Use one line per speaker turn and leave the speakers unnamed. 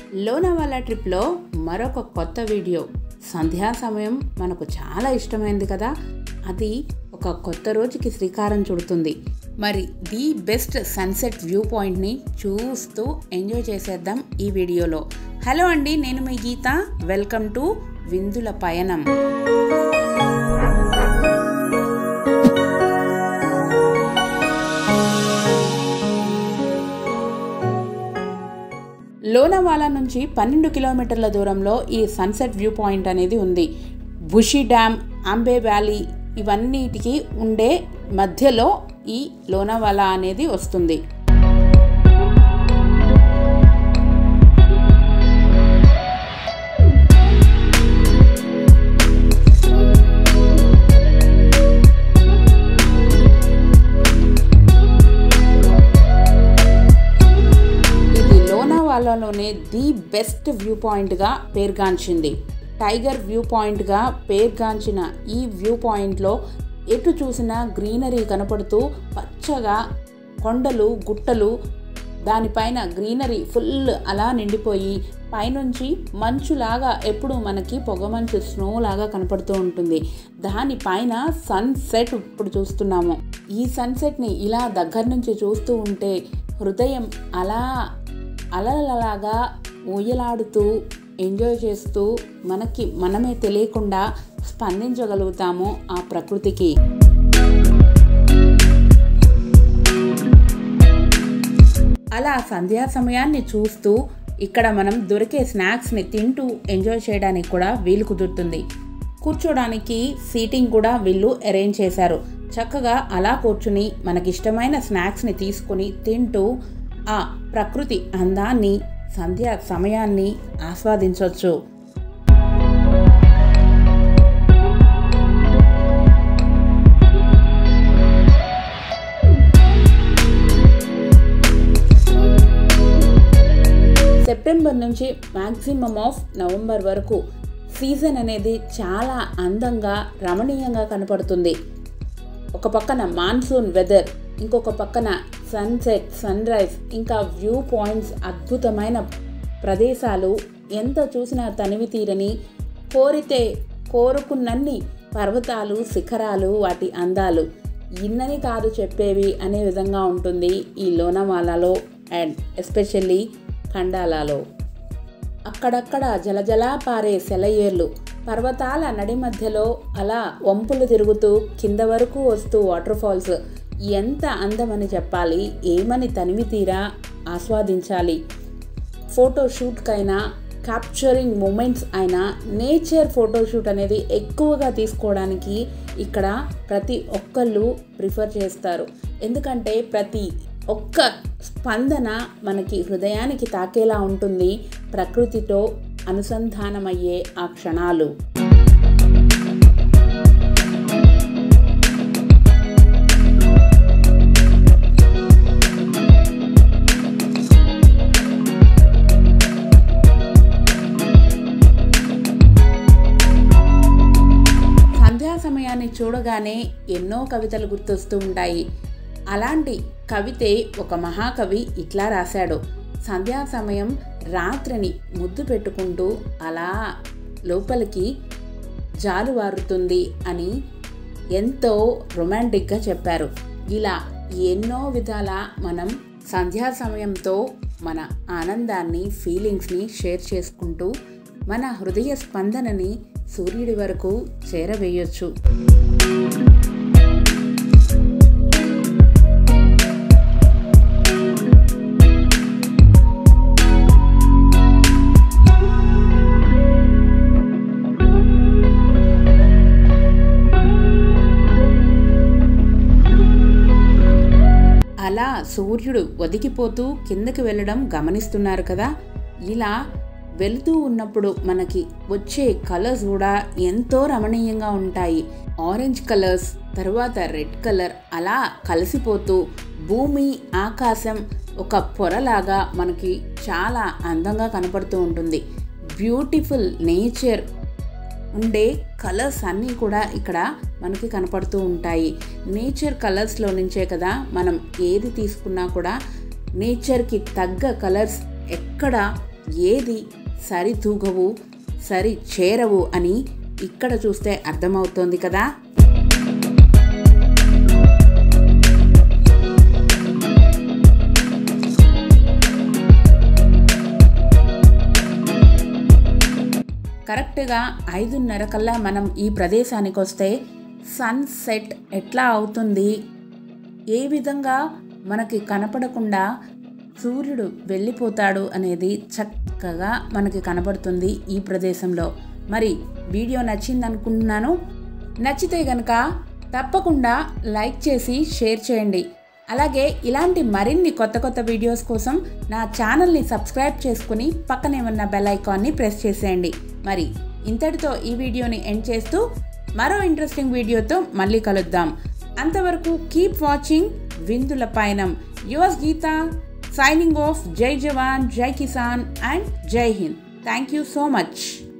లోనావాలా ట్రిప్లో మరొక కొత్త వీడియో సంధ్యా సమయం మనకు చాలా ఇష్టమైంది కదా అది ఒక కొత్త రోజుకి శ్రీకారం చుడుతుంది మరి ది బెస్ట్ సన్సెట్ వ్యూ పాయింట్ని చూస్తూ ఎంజాయ్ చేసేద్దాం ఈ వీడియోలో హలో అండి నేను మీ గీత వెల్కమ్ టు విందుల పయనం లోనావాలా నుంచి పన్నెండు కిలోమీటర్ల దూరంలో ఈ సన్సెట్ వ్యూ పాయింట్ అనేది ఉంది బుషి డ్యామ్ అంబే వ్యాలీ ఇవన్నిటికి ఉండే మధ్యలో ఈ లోనావాలా అనేది వస్తుంది ఇది లోనావాలాలోనే ది బెస్ట్ వ్యూ పాయింట్గా పేర్గాంచింది టైగర్ వ్యూ పాయింట్గా పేర్గాంచిన ఈ వ్యూ పాయింట్లో ఎటు చూసినా గ్రీనరీ కనపడుతూ పచ్చగా కొండలు గుట్టలు దానిపైన గ్రీనరీ ఫుల్ అలా నిండిపోయి పైనుంచి మంచులాగా ఎప్పుడు మనకి పొగమంచు స్నో లాగా కనపడుతూ ఉంటుంది దానిపైన సన్సెట్ ఇప్పుడు చూస్తున్నాము ఈ సన్సెట్ని ఇలా దగ్గర నుంచి చూస్తూ ఉంటే హృదయం అలా అలలలాగా ఊయలాడుతూ ఎంజాయ్ చేస్తూ మనకి మనమే తెలియకుండా స్పందించగలుగుతాము ఆ ప్రకృతికి అలా సంధ్యా సమయాన్ని చూస్తూ ఇక్కడ మనం దొరికే స్నాక్స్ని తింటూ ఎంజాయ్ చేయడానికి కూడా వీలు కుదురుతుంది కూర్చోడానికి సీటింగ్ కూడా వీళ్ళు అరేంజ్ చేశారు చక్కగా అలా కూర్చుని మనకిష్టమైన స్నాక్స్ని తీసుకొని తింటూ ఆ ప్రకృతి అందాన్ని సంధ్యా సమయాన్ని ఆస్వాదించవచ్చు సెప్టెంబర్ నుంచి మ్యాక్సిమం ఆఫ్ నవంబర్ వరకు సీజన్ అనేది చాలా అందంగా రమణీయంగా కనపడుతుంది ఒక పక్కన మాన్సూన్ వెదర్ ఇంకొక పక్కన సన్సెట్ సన్ రైజ్ ఇంకా వ్యూ పాయింట్స్ అద్భుతమైన ప్రదేశాలు ఎంత చూసినా తనివి తీరని కోరితే కోరుకున్నన్ని పర్వతాలు శిఖరాలు వాటి అందాలు ఇన్నని కాదు చెప్పేవి అనే విధంగా ఉంటుంది ఈ లోనావాలాలో అండ్ ఎస్పెషల్లీ ఖండాలాలో అక్కడక్కడ జలజలా పారే సెలయేర్లు పర్వతాల నడి మధ్యలో అలా వంపులు తిరుగుతూ కింద వరకు వస్తూ వాటర్ ఫాల్స్ ఎంత అందమని చెప్పాలి ఏమని తనివి తీరా ఆస్వాదించాలి ఫోటోషూట్కైనా క్యాప్చరింగ్ మూమెంట్స్ అయినా నేచర్ ఫోటోషూట్ అనేది ఎక్కువగా తీసుకోవడానికి ఇక్కడ ప్రతి ఒక్కళ్ళు ప్రిఫర్ చేస్తారు ఎందుకంటే ప్రతి ఒక్క స్పందన మనకి హృదయానికి తాకేలా ఉంటుంది ప్రకృతితో అనుసంధానమయ్యే ఆ క్షణాలు సంధ్యా సమయాన్ని చూడగానే ఎన్నో కవితలు గుర్తొస్తూ ఉంటాయి అలాంటి కవితే ఒక మహాకవి ఇట్లా రాశాడు సంధ్యా సమయం రాత్రిని ముద్దు పెట్టుకుంటూ అలా లోపలికి జాలువారుతుంది అని ఎంతో రొమాంటిక్గా చెప్పారు ఇలా ఎన్నో విధాల మనం సంధ్యా సమయంతో మన ఆనందాన్ని ఫీలింగ్స్ని షేర్ చేసుకుంటూ మన హృదయ స్పందనని సూర్యుడి వరకు చేరవేయొచ్చు అలా సూర్యుడు ఒదిగిపోతూ కిందకి వెళ్ళడం గమనిస్తున్నారు కదా ఇలా వెళుతూ ఉన్నప్పుడు మనకి వచ్చే కలర్స్ కూడా ఎంతో రమణీయంగా ఉంటాయి ఆరెంజ్ కలర్స్ తర్వాత రెడ్ కలర్ అలా కలిసిపోతూ భూమి ఆకాశం ఒక పొరలాగా మనకి చాలా అందంగా కనపడుతూ ఉంటుంది బ్యూటిఫుల్ నేచర్ ఉండే కలర్స్ అన్నీ కూడా ఇక్కడ మనకి కనపడుతూ ఉంటాయి నేచర్ కలర్స్లో నుంచే కదా మనం ఏది తీసుకున్నా కూడా నేచర్కి తగ్గ కలర్స్ ఎక్కడ ఏది సరి తూగవు సరి చేరవు అని ఇక్కడ చూస్తే అర్థమవుతోంది కదా కరెక్ట్గా ఐదున్నర కల్లా మనం ఈ ప్రదేశానికి వస్తే సన్సెట్ ఎట్లా అవుతుంది ఏ విధంగా మనకి కనపడకుండా సూర్యుడు వెళ్ళిపోతాడు అనేది చక్కగా మనకి కనబడుతుంది ఈ ప్రదేశంలో మరి వీడియో నచ్చింది అనుకుంటున్నాను నచ్చితే గనక తప్పకుండా లైక్ చేసి షేర్ చేయండి అలాగే ఇలాంటి మరిన్ని కొత్త కొత్త వీడియోస్ కోసం నా ఛానల్ని సబ్స్క్రైబ్ చేసుకుని పక్కనే ఉన్న బెల్ ఐకాన్ని ప్రెస్ చేసేయండి మరి ఇంతటితో ఈ వీడియోని ఎండ్ చేస్తూ మరో ఇంట్రెస్టింగ్ వీడియోతో మళ్ళీ కలుద్దాం అంతవరకు కీప్ వాచింగ్ విందుల పయనం యువస్ గీత సైనింగ్ ఆఫ్ జై జవాన్ జై Kisan and Jai Hind thank you so much